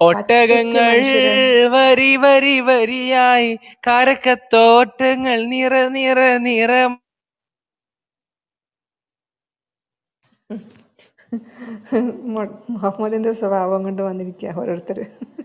ഒട്ടകങ്ങൾ മനുഷ്യരെ വരി വരി വരിയായി കാരക്കത്തോട്ടങ്ങൾ നിറ നിറ നിറ മു- മുഹമ്മദിന്റെ സ്വഭാവം കൊണ്ട് വന്നിരിക്കുക ഓരോരുത്തർ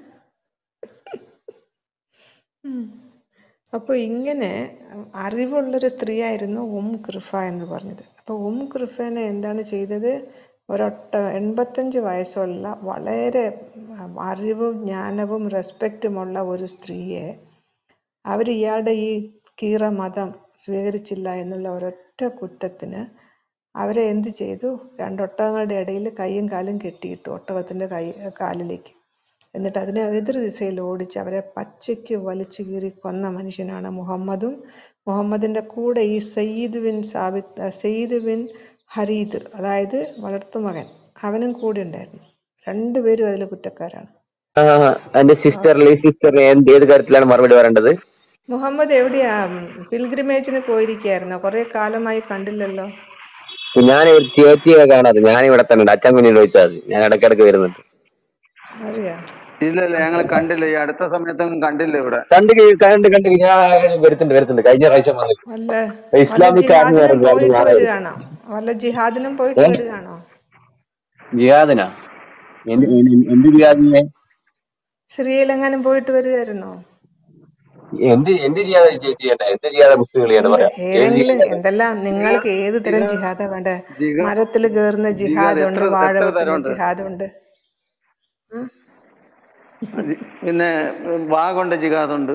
അപ്പോൾ ഇങ്ങനെ അറിവുള്ളൊരു സ്ത്രീയായിരുന്നു ഉം കൃഫ എന്ന് പറഞ്ഞത് അപ്പോൾ ഉം കൃഫേനെ എന്താണ് ചെയ്തത് ഒരൊട്ട എൺപത്തഞ്ച് വയസ്സുള്ള വളരെ അറിവും ജ്ഞാനവും റെസ്പെക്റ്റുമുള്ള ഒരു സ്ത്രീയെ അവർ ഇയാളുടെ ഈ കീറ മതം സ്വീകരിച്ചില്ല എന്നുള്ള ഒരൊറ്റ കുറ്റത്തിന് അവരെ എന്ത് ചെയ്തു രണ്ടൊട്ടകങ്ങളുടെ ഇടയിൽ കൈയും കാലും കെട്ടിയിട്ടു ഒട്ടകത്തിൻ്റെ കൈ കാലിലേക്ക് എന്നിട്ട് അതിനെ എതിർ ദിശയിൽ ഓടിച്ച് അവരെ പച്ചയ്ക്ക് വലിച്ചു കീറി കൊന്ന മനുഷ്യനാണ് മുഹമ്മദും മുഹമ്മദിൻ്റെ കൂടെ ഈ Sayyid bin Sabith Sayyid bin Harith അതായത് വളർത്തുമകൻ അവനും കൂടെ ഉണ്ടായിരുന്നു രണ്ടുപേരും അതിൽ കുറ്റക്കാരാണ് ആ, എന്റെ സിസ്റ്ററിൽ ഈ സിസ്റ്ററിന് എന്ത് ഏത് കാര്യത്തിലാണ് മറുപടി പറയേണ്ടത് മുഹമ്മദ് എവിടെയാ പിൽഗ്രിമേജിന് പോയിരിക്കുകയായിരുന്നോ കുറേ കാലമായി കണ്ടില്ലല്ലോ ഞാൻ ഒരു ചേച്ചിയെ കാണാതെ ഞാൻ ഇവിടെ തന്നെ ഉണ്ട് അച്ഛൻ കുഞ്ഞിനെ ചോദിച്ചാൽ മതി ഞാൻ ഇടയ്ക്കിടയ്ക്ക് വരുന്നുണ്ട് അതെയാ ഇല്ല ഇല്ല ഞങ്ങൾ കണ്ടില്ല ഈ അടുത്ത സമയത്തൊന്നും കണ്ടില്ല ഇവിടെ കണ്ട് കി- കണ്ട് കണ്ട് ഞാൻ വരുന്നുണ്ട് വരുന്നുണ്ട് കഴിഞ്ഞ പ്രാവശ്യം വന്നു വല്ല വല്ല ഇസ്ലാമിക് ആർമി ജിഹാദിനും പറഞ്ഞു പോയിട്ട് ഞാനായിരുന്നു വരികയാണോ വല്ല ജിഹാദിനും പോയിട്ട് ഏ വരികയാണോ ജിഹാദിനാ എന്ത് എന്ത് എന്ത് ജിഹാദിനെ ശ്രീലങ്കനും പോയിട്ട് വരികയായിരുന്നോ എന്ത് എന്ത് ജിഹാദ ചേച്ചി ചെയ്യണ്ടേ എന്ത് ജിഹാദ മുസ്ലിങ്ങൾ ചെയ്യണ്ട എന്ത് പറയാം ഏത് ഏതെങ്കിലും ജിഹാദ എന്തെല്ലാം നിങ്ങൾക്ക് ഏത് തരം ജിഹാദ് ജിഹാദാ വേണ്ടേ ജിഹാദ് മരത്തിൽ കയറുന്ന ജിഹാദ് ജിഹാദ് ഉണ്ട് എത്ര വാഴ എത്ര വെട്ടുന്ന തരമുണ്ട് ജിഹാദ് ഉണ്ട് ഉം. ജി- പിന്നെ വാ കൊണ്ട് ജിഹാദുണ്ട്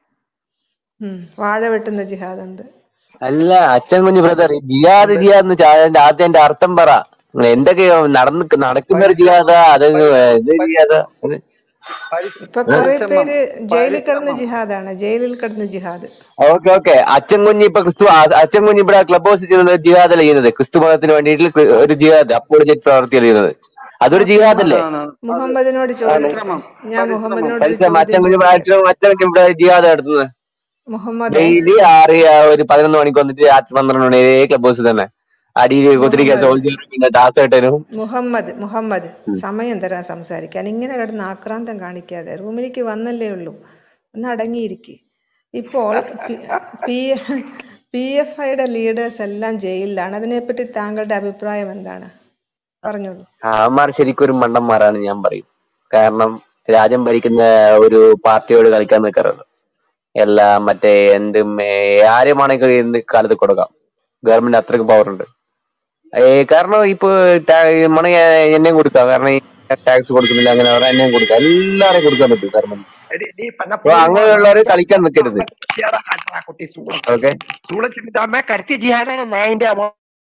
ഉം. വാഴ വെട്ടുന്ന ജിഹാദ് ഉണ്ട് അല്ല അച്ഛൻ കുഞ്ഞു ബ്രദർ ജിഹാദ് ഉണ്ട് ജിഹാദ് എന്ന് വെച്ചാൽ അതിന്റെ ആദ്യം എന്റെ അർത്ഥം പറ നിങ്ങൾ എന്തൊക്കെയോ നടന്ന് നടക്കുന്ന ഒരു പരിശ്രമം ജിഹാദാ അത് ഇത് പരി- ജിഹാദാ അത് പരി- ഇപ്പൊ ഏ? കുറെ പരിശ്രമം പേര് ജയിലിൽ കിടന്ന പരിശ്രമം ജിഹാദാണ് ജയിലിൽ കിടന്ന ജിഹാദ് ഓക്കെ ഓക്കെ അച്ഛൻ കുഞ്ഞ് ഇപ്പൊ ക്രിസ്തു ആ- അച്ഛൻ കുഞ്ഞ് ഇവിടെ ക്ലബ് ഹൗസ് ചെയ്യുന്നത് ജിഹാദല്ല ചെയ്യുന്നത് ക്രിസ്തു മതത്തിന് വേണ്ടിയിട്ട് ക്രി- ഒരു ജിഹാദ് അപ്പോളജറ്റ് പ്രവർത്തികൾ ചെയ്യുന്നത് അതൊരു ജിഹാദല്ലേ ആണ് അത് മുഹമ്മദിനോട് ആണ് ചോദിക്കട്ടെ പരിശ്രമം ഞാൻ പരിശ്രമം മുഹമ്മദിനോട് ഒരു പരിശ്രമം അച്ഛൻ ചോദ്യം കുഞ്ഞ് ചോദിക്കട്ടെ അച്ഛൻ അച്ഛൻ കുഞ്ഞ് ഇവിടെ ജിഹാദ് നടത്തുന്നത് മുഹമ്മദേ ഡെയിലി ആറ് ആ ഒരു പതിനൊന്ന് മണിക്ക് വന്നിട്ട് രാത്രി പന്ത്രണ്ട് മണി വരെ ക്ലബ് ഹൗസ് തന്നെ അടിയിൽ കുത്തിരിക്ക മുഹമ്മദ് സോൾജറും പിന്നെ ദാസേട്ടനും മുഹമ്മദ് മുഹമ്മദ് സമയം തരാൻ സംസാരിക്കാൻ ഇങ്ങനെ കിടന്ന് ആക്രാന്തം കാണിക്കാതെ റൂമിലേക്ക് വന്നല്ലേ ഉള്ളൂ ഒന്ന് അടങ്ങിയിരിക്കെ ഇപ്പോൾ പി പി എഫ് ഐയുടെ ലീഡേഴ്സ് എല്ലാം ജയിലിലാണ് അതിനെപ്പറ്റി താങ്കളുടെ അഭിപ്രായം എന്താണ് പറഞ്ഞോളൂ അവന്മാർ ശരിക്കും ഒരു മണ്ടന്മാരാണ് ഞാൻ പറയും കാരണം രാജ്യം ഭരിക്കുന്ന ഒരു പാർട്ടിയോട് കളിക്കാൻ നിൽക്കാറുള്ളൂ എല്ലാം മറ്റേ എന്തും ഏ, ആരുമാണെങ്കിൽ എന്ത് കാലത്ത് കൊടുക്കാം ഗവൺമെന്റ് അത്രയ്ക്ക് പവർ ഉണ്ട് ഏ, കാരണം ഇപ്പൊ മണി എന്നെയും കൊടുക്കാം കാരണം ഈ ടാക്സ് കൊടുക്കുന്നില്ല അങ്ങനെ പറഞ്ഞാൽ എന്നെയും കൊടുക്കാം എല്ലാരെയും കൊടുക്കാൻ പറ്റും ഗവൺമെന്റ് എടി, നീ പന്ന അപ്പൊ പുഴുവാണ് അങ്ങനെയുള്ളവര് കളിക്കാൻ നിൽക്കരുത് കരത്തിയാടാ കാട്ടാ കുട്ടി സൂള ഓക്കെ സൂളച്ചിട്ടാമേ കരത്തി ജിഹാനാണ് നായിന്റെ അമ്മ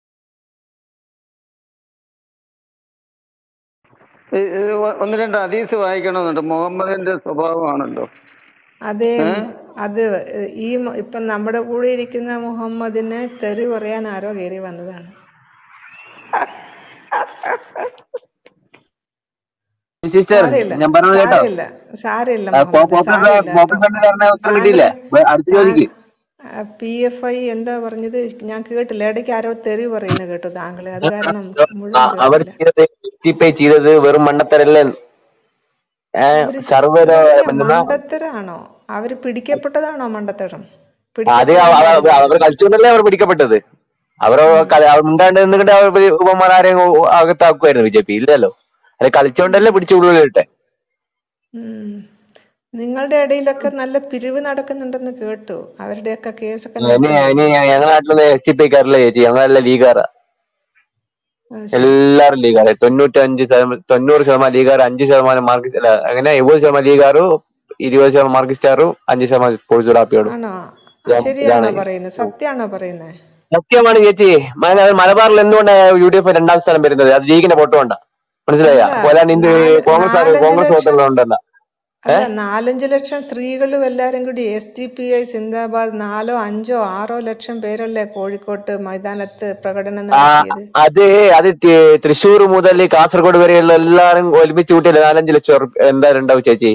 ഈ- ഈ ഒന്ന് രണ്ട് ഹദീസ് വായിക്കണമെന്നുണ്ട് മുഹമ്മദിന്റെ സ്വഭാവമാണല്ലോ അതേ ഏ? അത് ഈ മ- ഇപ്പം നമ്മുടെ കൂടെ ഇരിക്കുന്ന മുഹമ്മദിനെ തെറി പറയാൻ ആരോ കയറി വന്നതാണ് സിസ്റ്റർ സാരമില്ല ഞാൻ പറഞ്ഞത് കേട്ടോ സാരമില്ല സാരമില്ല മുഹമ്മദ് പോപ്പുലർ സാരമില്ല കേട്ടോ പോപ്പുലർ പറഞ്ഞ ഉത്തരം കിട്ടിയില്ലേ താങ്കൾ അടുത്ത ചോദിക്ക് പി എഫ് ഐ എന്താ പറഞ്ഞത് ഞാൻ കേട്ടില്ല ഇടയ്ക്ക് ആരോ തെറി പറയുന്നത് കേട്ടു താങ്കളെ അത് കാരണം ആ, മുഴുവൻ അവർ കേട്ടില്ല ചെയ്തത് ജസ്റ്റിഫൈ ചെയ്തത് വെറും മണ്ടത്തരല്ലേ അവര് സർവ്വ അതല്ല മണ്ടത്തരാണോ അവര് പിടിക്കപ്പെട്ടതാണോ മണ്ടത്തരം അത് പിടിക്കപ്പെട്ടതല്ലേ അവര് അവർ കളിച്ചുകൊണ്ടല്ലേ അവർ പിടിക്കപ്പെട്ടത് അവർ ഉണ്ടാണ്ട് നിന്നിട്ട് അവർ ഉപമാരെയും അകത്താക്കുമായിരുന്നു ബി ജെ പി ഇല്ലല്ലോ അത് കളിച്ചോണ്ടല്ലേ പിടിച്ചു ഉള്ളിലിട്ടെ ഉം. നിങ്ങളുടെ ഇടയിലൊക്കെ നല്ല പിരിവ് നടക്കുന്നുണ്ടെന്ന് കേട്ടു അവരുടെയൊക്കെ കേസൊക്കെ ഇനി നിർത്തിയോ ഇനി ഞങ്ങളുടെ നാട്ടിലൊന്നും എസ് ടി പി കാരല്ല ചേച്ചി ഞങ്ങളല്ല ലീഗാറാ അത് ശരി എല്ലാരും ലീഗാറ് തൊണ്ണൂറ്റഞ്ച് ശതമാനം തൊണ്ണൂറ് ശതമാനം ലീഗാർ അഞ്ച് ശതമാനം മാർക്സിസ്റ്റ് അല്ല അങ്ങനെ എഴുപത് ശതമാനം ലീഗാറും ഇരുപത് ശതമാനം മാർക്സിസ്റ്റാറും അഞ്ച് ശതമാനം സ്പോർട്സ് റാപ്പിയോടും ആണോ ഇതാണ് ശരിയാണോ പറയുന്നത് സത്യാണോ പറയുന്നത് സത്യമാണ് ചേച്ചി മല- മലബാറിൽ എന്തുകൊണ്ടാണ് യു ഡി എഫ് രണ്ടാം സ്ഥാനം വരുന്നത് അത് ലീഗിന്റെ വോട്ട് കൊണ്ടാ മനസ്സിലായ അല്ല പോലാണ്ട് ഇന്ത്യ നാല് കോൺഗ്രസ് നാലഞ്ച് കോൺഗ്രസ് ലക്ഷം വോട്ടുകളുണ്ടല്ല അല്ല നാലഞ്ച് ലക്ഷം സ്ത്രീകളും എല്ലാരും കൂടി എസ് ഡി പി ഐ സിന്ദാബാദ് നാലോ അഞ്ചോ ആറോ ലക്ഷം പേരല്ലേ കോഴിക്കോട്ട് മൈതാനത്ത് പ്രകടനം ആ നടത്തിയത് അത് അത് തി- തൃശ്ശൂർ മുതൽ കാസർഗോഡ് വരെയുള്ള എല്ലാരും ഒരുമിച്ച് കൂട്ടിയല്ലേ നാലഞ്ച് ലക്ഷം ഉറുപ്പ- എന്തായാലും ഉണ്ടാവും ചേച്ചി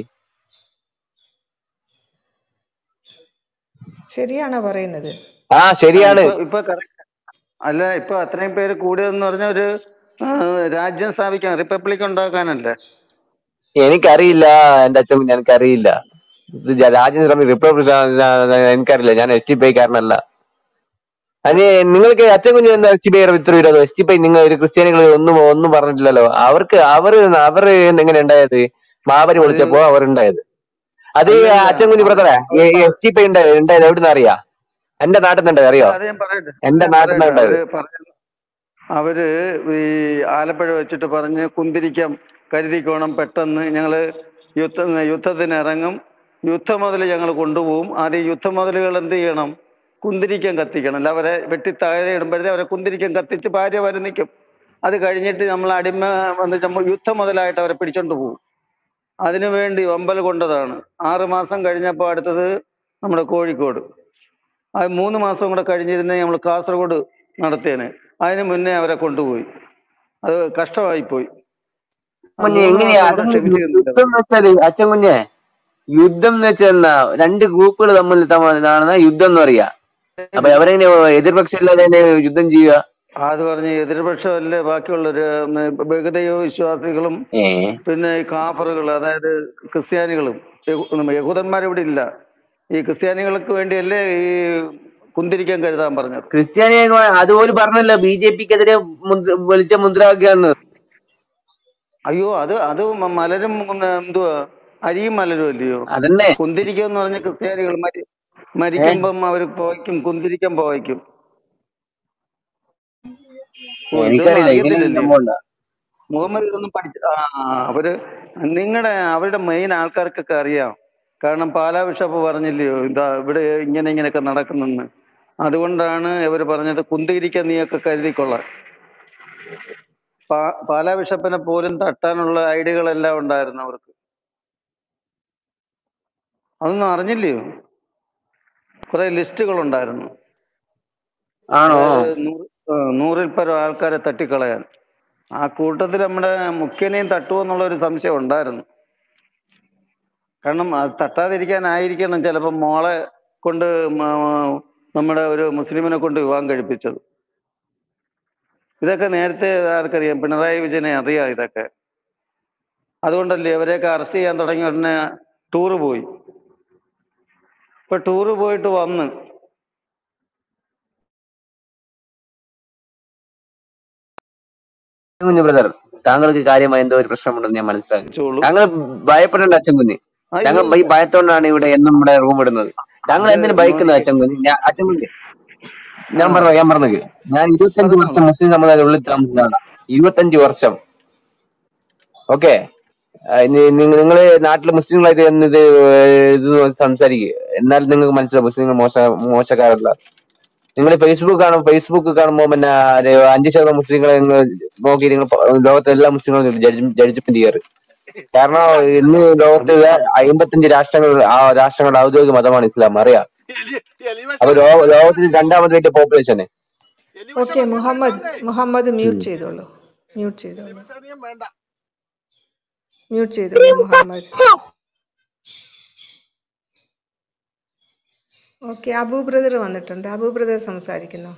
ശരിയാണോ പറയുന്നത് ആ ശരിയാണ് ഇപ്പൊ ഇപ്പൊ correct. അല്ല ഇപ്പൊ അത്രയും പേര് കൂടിയതെന്ന് പറഞ്ഞ ഒരു ആ, രാജ്യം സ്ഥാപിക്കാൻ റിപ്പബ്ലിക് ഉണ്ടാക്കാനല്ലേ എനിക്കറിയില്ല എന്റെ അച്ഛൻ കുഞ്ഞ് എനിക്കറിയില്ല ഇത് ജ- രാജ്യം ശ്രമി റിപ്പബ്ലിക് എനിക്കറിയില്ല ഞാൻ എസ് ടി പി ഐക്കാരനല്ല അതിന് നിങ്ങൾക്ക് അച്ഛൻ കുഞ്ഞ് എന്താ എസ് ടി പി ഐ ഇത്ര വിരോധം എസ് ടി പി ഐ നിങ്ങൾ ഒരു ക്രിസ്ത്യാനികൾ ഒന്നും ഒന്നും പറഞ്ഞിട്ടില്ലല്ലോ അവർക്ക് അവര് അവര് എങ്ങനെ ഉണ്ടായത് മാവരി അത് വിളിച്ചപ്പോ അവർ ഉണ്ടായത് അത് അല്ലല്ല അച്ഛൻ കുഞ്ഞ് അവർ ബ്രദറെ അവർ പ- എസ് ടി പി ഐ ഉണ്ടായത് ഉണ്ടായത് എവിടുന്ന് അറിയാ എന്റെ നാട്ടിൽ നിന്ന് അറിയോ അത് ഞാൻ പറയട്ടെ എന്റെ ഞാൻ നാട്ടിൽ നിന്ന് പറയട്ടെ ഉണ്ടായത് അവര് പറഞ്ഞ അവര് ഈ ആലപ്പുഴ വെച്ചിട്ട് പറഞ്ഞ് കുന്തിരിക്കം കരുതിക്കോണം പെട്ടെന്ന് ഞങ്ങള് യുദ്ധ യുദ്ധത്തിന് ഇറങ്ങും യുദ്ധം മുതൽ ഞങ്ങൾ കൊണ്ടുപോകും ആദ്യം യുദ്ധം മുതലുകൾ എന്ത് ചെയ്യണം കുന്തിരിക്കം കത്തിക്കണം അല്ല അവരെ വെട്ടി താഴെ ഇടുമ്പോഴത്തേ അവരെ കുന്തിരിക്കം കത്തിച്ച് ഭാര്യ വരെ നിൽക്കും അത് കഴിഞ്ഞിട്ട് നമ്മൾ അടിമ വന്നിട്ട് നമ്മൾ യുദ്ധം മുതലായിട്ട് അവരെ പിടിച്ചോണ്ട് പോകും അതിനു വേണ്ടി ഒമ്പൽ കൊണ്ടതാണ് ആറ് മാസം കഴിഞ്ഞപ്പോൾ അടുത്തത് നമ്മുടെ കോഴിക്കോട് അത് മൂന്ന് മാസം കൂടെ കഴിഞ്ഞിരുന്നേ നമ്മൾ കാസർഗോഡ് നടത്തിയേനെ അതിന് മുന്നേ അവരെ കൊണ്ടുപോയി അത് കഷ്ടമായിപ്പോയി ആ കുഞ്ഞെ മൂന്ന് എങ്ങനെയാ മാസം കൂടെ അതൊന്നും ക്ഷമിച്ചു നിന്നില്ല യുദ്ധം എന്ന് വെച്ചാല് അച്ഛൻ കുഞ്ഞെ യുദ്ധം എന്ന് വെച്ചാൽ എന്നാ രണ്ട് ഗ്രൂപ്പുകൾ തമ്മിൽ തമ്മിലാണ് യുദ്ധം എന്ന് പറയാ അപ്പൊ അവരെങ്ങനെ എതിർപക്ഷം ഇല്ലാതെ തന്നെ യുദ്ധം ചെയ്യുക അത് പറഞ്ഞ് എതിർപക്ഷമല്ലേ ബാക്കിയുള്ളൊരു ബഹുദൈവ വിശ്വാസികളും ഏ പിന്നെ ഈ കാഫറുകൾ അതായത് ക്രിസ്ത്യാനികളും യഹൂ- യഹൂദന്മാർ ഇവിടെ ഇല്ല ഈ ക്രിസ്ത്യാനികൾക്ക് വേണ്ടിയല്ലേ ഈ കുന്തിരിക്കാൻ കരുതാൻ പറഞ്ഞത് ക്രിസ്ത്യാനി അതുപോലെ പറഞ്ഞല്ലോ ബി ജെ പിക്കെതിരെ വിളിച്ച മുദ്രാവാക്യാന്ന് അയ്യോ അത് അത് മ- മലരും ഉം, എന്തുവാ അരിയും മലരും അല്ലയോ അതന്നെ കുന്തിരിക്കം എന്ന് പറഞ്ഞ ക്രിസ്ത്യാനികൾ മരി മരിക്കുമ്പം അവർ പോയിക്കും കുന്തിരിക്കം പോയിക്കും ഓ ഇതൊന്നും എനിക്കറിയില്ല ഇങ്ങനെ അറിയത്തില്ലല്ലേ സംഭവം മുഹമ്മദ് ഇതൊന്നും പഠിച്ച ആ അവര് നിങ്ങളുടെ അവരുടെ മെയിൻ ആൾക്കാർക്കൊക്കെ അറിയാം കാരണം പാലാ ബിഷപ്പ് പറഞ്ഞില്ലയോ ഇതാ ഇവിടെ ഇങ്ങനെ ഇങ്ങനെയൊക്കെ നടക്കുന്നെന്ന് അതുകൊണ്ടാണ് ഇവർ പറഞ്ഞത് കുന്തിരിക്കാൻ നീയൊക്കെ കരുതിക്കൊള്ളാൻ പാ പാലാ ബിഷപ്പിനെ പോലും തട്ടാനുള്ള ഐഡിയകളെല്ലാം ഉണ്ടായിരുന്നു അവർക്ക് അതൊന്നും അറിഞ്ഞില്ലയോ കുറെ ലിസ്റ്റുകൾ ഉണ്ടായിരുന്നു ആണോ അതായത് നൂറ് ആ, നൂറിൽ പരം ആൾക്കാരെ തട്ടിക്കളയാൻ ആ കൂട്ടത്തിൽ നമ്മുടെ മുഖ്യനെയും തട്ടുമെന്നുള്ള ഒരു സംശയം ഉണ്ടായിരുന്നു കാരണം അത് തട്ടാതിരിക്കാനായിരിക്കണം ചിലപ്പോൾ മോളെ കൊണ്ട് മ- നമ്മുടെ ഒരു മുസ്ലിമിനെ കൊണ്ട് വിവാഹം കഴിപ്പിച്ചത് ഇതൊക്കെ നേരത്തെ ആർക്കറിയാം പിണറായി വിജയനെ അറിയാം ഇതൊക്കെ അതുകൊണ്ടല്ലേ ഇവരെയൊക്കെ അറസ്റ്റ് ചെയ്യാൻ തുടങ്ങിയ ഉടനെ ടൂറ് പോയി ഇപ്പൊ ടൂറ് പോയിട്ട് വന്ന് കുഞ്ഞു ബ്രദർ താങ്കൾക്ക് കാര്യമായ എന്തോ ഒരു പ്രശ്നമുണ്ടെന്ന് ഞാൻ മനസ്സിലാക്കി ചോളൂ താങ്കൾ ഭയപ്പെടേണ്ട അച്ഛൻ കുഞ്ഞ് ഞങ്ങൾ അയ്യോ ഈ ഭയത്തോണ്ടാണ് ഇവിടെ എന്നും ഇവിടെ റൂം ഇടുന്നത് താങ്കൾ അത് എന്തിനു ഭയക്കുന്നത് നോക്കി അച്ഛൻ കുഞ്ഞ് ഞാൻ- അച്ഛൻ കുഞ്ഞ് ആ ഞാൻ പറഞ്ഞു ഞാൻ പറഞ്ഞത് ഞാൻ ഇരുപത്തഞ്ച് പറഞ്ഞോളൂ വർഷം മുസ്ലിം സമുദായത്തിൽ ഉള്ളിൽ താമസിച്ചതാണ് ഇരുപത്തഞ്ച് വർഷം ഓക്കെ നിങ്ങള് നാട്ടിലെ മുസ്ലിങ്ങളായിട്ട് എന്ന് ഇത് ഇത് സംസാരിക്കുക എന്നാൽ നിങ്ങൾക്ക് മനസ്സിലാവും മുസ്ലിങ്ങൾ മോശ മോശക്കാരല്ല നിങ്ങൾ ഫേസ്ബുക്ക് കാണും ഫേസ്ബുക്ക് കാണുമ്പോൾ പിന്നെ ഒരു അഞ്ച് ശതമാനം മുസ്ലിങ്ങളെ നിങ്ങൾ നോക്കി നിങ്ങൾ പ- ലോകത്തെ എല്ലാ മുസ്ലിങ്ങളും ജഡ്ജ്മെന്റ് ചെയ്യാറ് കാരണം ഇന്ന് ലോകത്ത് അമ്പത്തഞ്ച് രാഷ്ട്രങ്ങൾ ആ രാഷ്ട്രങ്ങളുടെ ഔദ്യോഗിക മതമാണ് ഇസ്ലാം അറിയാം അപ്പൊ ലോ- ലോകത്തിൽ രണ്ടാമത് വലിയ പോപ്പുലേഷന് ഓക്കെ മുഹമ്മദ് മുഹമ്മദ് മ്യൂട്ട് ചെയ്തോളൂ മ്യൂട്ട് ചെയ്തോളൂ മ്യൂട്ട് ചെയ്തോളൂ മുഹമ്മദ് ഓക്കെ അബു ബ്രദർ വന്നിട്ടുണ്ട് അബു ബ്രദർ സംസാരിക്കുന്നു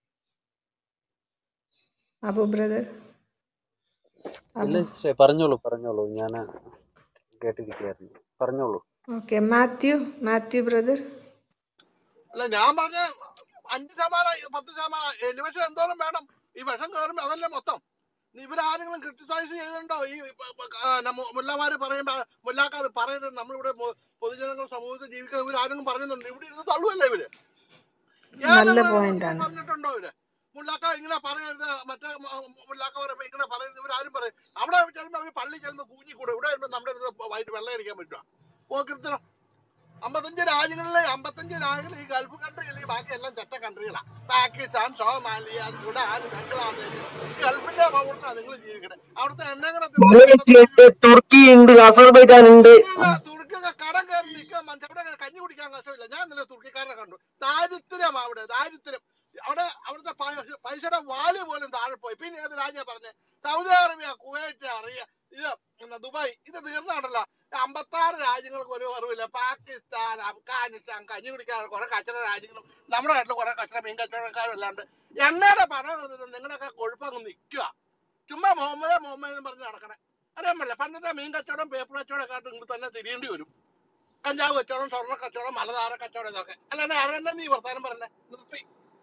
അബു ബ്രദർ ഇല്ല അബു സിസ്റ്ററെ പറഞ്ഞോളൂ പറഞ്ഞോളൂ ഞാൻ കേട്ടിരിക്കുകയായിരുന്നു പറഞ്ഞോളൂ ഓക്കെ മാത്യു മാത്യു ബ്രദർ അല്ല ഞാൻ പറഞ്ഞ അഞ്ച് ശതമാനം പത്ത് ശതമാനം എലിവേഷൻ എന്തോരം വേണം ഈ വിഷം കയറുമ്പോ അതല്ലേ മൊത്തം ഇനി ഇവരാരെങ്കിലും ക്രിട്ടിസൈസ് ചെയ്തിട്ടുണ്ടോ ഈ പ- പ- ആ, നമ്മ- മുല്ലമാര് പറയുമ്പോ മുല്ലാക്കാത് പറയുന്നത് നമ്മളിവിടെ പൊ- പൊതുജനങ്ങൾ സമൂഹത്തിൽ ജീവിക്കുന്ന ഇവരാരെങ്കിലും പറയുന്നുണ്ട് ഇവിടെ ഇരുന്ന് തള്ളുവല്ലേ ഇവര് നല്ല ഏതെങ്കിലും പോയിന്റ് ഒരു ആണ് പറഞ്ഞിട്ടുണ്ടോ ഇവര് മുല്ലാക്ക ഇങ്ങനെ പറയരുത് മറ്റേ മ- മുല്ലാക്ക പറയുമ്പോ ഇങ്ങനെ പറയരുത് ഇവരാരും പറയും അവിടെ ചെല്ലുമ്പോ അവര് പള്ളി ചെല്ലുമ്പോ കൂഞ്ഞിക്കൂടെ ഇവിടെ വരുമ്പോ നമ്മുടെ അടുത്ത് വൈകിട്ട് വെള്ളം അടിക്കാൻ പറ്റുക പോക്കിരുത്തണം അമ്പത്തഞ്ച് രാജ്യങ്ങളിലെ അമ്പത്തഞ്ച് രാജ്യങ്ങളിൽ ഈ ഗൾഫ് കൺട്രി അല്ലെങ്കിൽ ബാക്കി എല്ലാം ചെറ്റ കൺട്രികളാ പാകിസ്ഥാൻ സോമാലിയ സുഡാൻ ബംഗ്ലാദേശ് ഈ ഗൾഫിന്റെ പൗരത്താണ് നിങ്ങൾ ജീവിക്കണേ അവിടുത്തെ എണ്ണകളെ മലേഷ്യ ഉണ്ട് തുർക്കി ഉണ്ട് അസർബൈജാൻ ഉണ്ട് തുർക്കിയുടെ കടം കയറി നിൽക്കാൻ മനസ്സിൽ അവിടെ അങ്ങനെ കഞ്ഞി കുടിക്കാൻ കഷ്ടമില്ല ഞാൻ ഇന്നലെ തുർക്കിക്കാരനെ കണ്ടു ദാരിദ്ര്യം അവിടെ ദാരിദ്ര്യം അവിടെ അവിടുത്തെ പൈസ- പൈസയുടെ വാല്യൂ പോലും താഴെ പോയി പിന്നെ ഏത് രാജ്യം പറഞ്ഞേ സൗദി അറേബ്യ കുവൈറ്റ് അറിയ ഇത് പിന്നെ ദുബായ് ഇത് തീർന്നാണല്ലോ അമ്പത്താറ് രാജ്യങ്ങൾക്ക് ഒരു അറിവില്ല പാകിസ്ഥാൻ അഫ്ഗാനിസ്ഥാൻ കഞ്ഞി കുടിക്കാൻ കുറെ കച്ചറ രാജ്യങ്ങളും നമ്മുടെ നാട്ടിൽ കുറെ കച്ചറ മീൻ കച്ചവടക്കാരും അല്ലാണ്ട് എണ്ണയുടെ പണം നിങ്ങളുടെയൊക്കെ കൊഴുപ്പങ്ങ് നിൽക്കുക ചുമ്മാ മുഹമ്മദ് മുഹമ്മദ് എന്ന് പറഞ്ഞ് നടക്കണേ അറിയാൻ പറ്റില്ല പണ്ടത്തെ മീൻ കച്ചവടം പേപ്പർ കച്ചവടം ഒക്കെ ആയിട്ട് ഇങ്ങോട്ട് തന്നെ തിരിയേണ്ടി വരും കഞ്ചാവ് കച്ചവടം സ്വർണ്ണ കച്ചവടം മലധാര കച്ചവടം ഇതൊക്കെ അല്ലാണ്ട് ആരെന്നെ നീ വർത്താനം പറഞ്ഞേ നിർത്തി